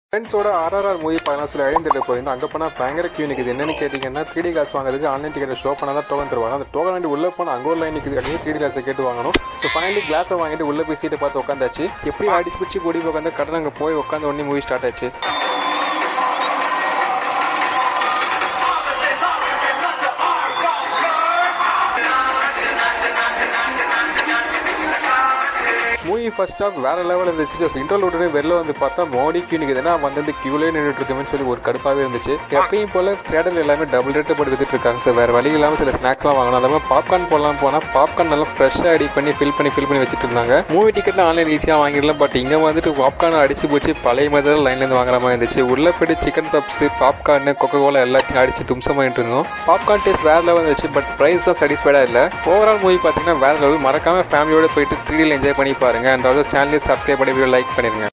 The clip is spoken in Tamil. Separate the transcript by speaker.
Speaker 1: ஃப்ரெண்ட்ஸோட ஆர்ஆர்ஆர் மூவி பார்க்கலாம் சொல்லி ஐடியன் தேட்டர் போயிருந்தோம் அங்கே போனால் பயங்கர கியூ நிற்குது என்னன்னு கேட்டிங்கன்னா த்ரீ டி கிளாஸ் வாங்குறதுக்கு ஆன்லைன் டிக்கெட் ஷோ பண்ணால் தான் டோக்கன் தருவாங்க அந்த டோக்கன் வாங்கி உள்ளே போனால் அங்கே ஒரு லைன் நிற்குது அங்கேயே த்ரீ டி கிளாஸை கேட்டு வாங்கணும் ஸோ ஃபைனலி கிளாஸை வாங்கிட்டு உள்ளே போய் சீட்டை பார்த்து உட்காந்தாச்சு எப்படி அடிச்சு பிடிச்சி கூடி உட்காந்து கடன் அங்கே போய் உட்காந்து உடனே மூவி ஸ்டார்ட் ஆச்சு மூவி ஃபர்ஸ்ட் ஆஃப் வேற லெவல் இருந்துச்சு இன்டர்வல் உடனே வெளில வந்து பார்த்தா மோடி கியூ நிற்குதுன்னா வந்து கியூலே நின்றுட்டு இருக்குன்னு சொல்லி ஒரு கடுப்பாகவே இருந்துச்சு எப்பயும் போல தேட்டர் எல்லாமே டபுள் ரேட்டு போட்டு வித்துட்டு இருக்காங்க சார் வேற வழி இல்லாமல் சில ஸ்நாக்ஸ்லாம் வாங்கணும் அந்த மாதிரி பாப்கார்ன் போடலாம் போனால் பாப்கார்ன் நல்லா ஃப்ரெஷ்ஷாக அடி பண்ணி ஃபில் பண்ணி ஃபில் பண்ணி வச்சுட்டு இருந்தாங்க மூவி டிக்கெட்லாம் ஆன்லைன் ஈஸியாக வாங்கிடலாம் பட் இங்கே வந்துட்டு பாப்கார்ன் அடிச்சு போச்சு பழைய மாதிரி லைன்லேருந்து வாங்குற மாதிரி இருந்துச்சு உள்ள போயிட்டு chicken puffs popcorn coca cola எல்லாத்தையும் அடிச்சு தும்சம் பண்ணிட்டு இருந்தோம் பாப்கார்ன் டேஸ்ட் வேற லெவல் இருந்துச்சு பட் ப்ரைஸ் தான் சாட்டிஸ்ஃபைடா இல்லை ஓவரால் மூவி பார்த்தீங்கன்னா வேற லெவல் மறக்காம ஃபேமிலியோட போயிட்டு த்ரீடியில் என்ஜாய் பண்ணி பாருங்க அண்ட் ஆல்சோ சேனலையும் சப்ஸ்கிரைப் பண்ணி லைக் பண்ணிருங்க